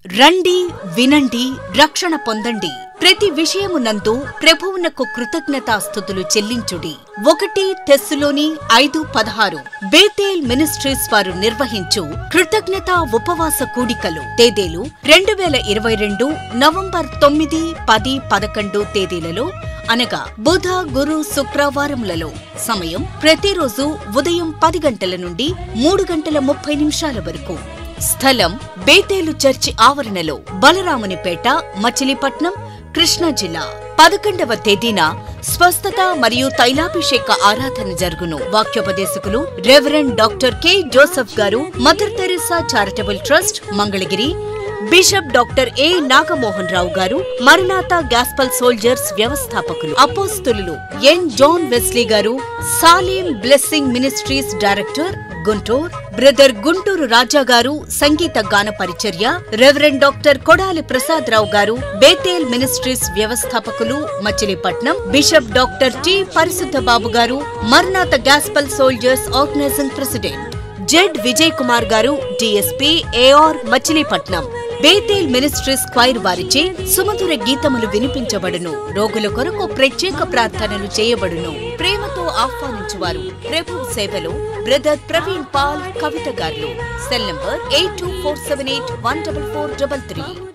రండి వినండి రక్షణ పొందండి ప్రతి విషయమునందు ప్రభువునకు కృతజ్ఞతాస్థుతులు చెల్లించుడి ఒకటి తెస్సులోని ఐదు పదహారు బేతేల్ మినిస్ట్రీస్ వారు నిర్వహించు కృతజ్ఞతా ఉపవాస కూడికలు తేదీలు రెండు వేల ఇరవై రెండు నవంబర్ తొమ్మిది పది పదకొండు తేదీలలో అనగా బుధ గురు శుక్రవారములలో సమయం ప్రతిరోజు ఉదయం పది గంటల నుండి మూడు గంటల ముప్పై నిమిషాల వరకు స్థలం బేతేలు చర్చి ఆవరణలో బలరామునిపేట మచిలీపట్నం కృష్ణా జిల్లా పదకొండవ తేదీన స్వస్థత మరియు తైలాభిషేక ఆరాధన జరుగును వాక్యోపదేశకులు reverend doctor K Joseph garu Mother Teresa charitable trust Mangalagiri bishop doctor A Nagamohan Rao garu Maranatha gospel soldiers వ్యవస్థాపకులు అపోస్తులు ఎన్ John Wesley garu Salem blessing ministries director Guntur brother Guntur Raja garu సంగీత గాన పరిచర్య reverend doctor Kodali Prasad Rao garu Bethel ministries వ్యవస్థాపకులు Machilipatnam bishop doctor T Parishuddha Babu garu Maranatha gospel soldiers organizing president Z Vijay Kumar garu DSP AR Machilipatnam Bethel ministries choir వారిచే సుమధుర గీతములు వినిపించబడును రోగుల కొరకు ప్రత్యేక ప్రార్థనలు చేయబడును ప్రేమతో ఆహ్వానించువారు ప్రభు సేవలో brother Praveen Paul Kavitha garu cell number eight two four seven eight one double four double three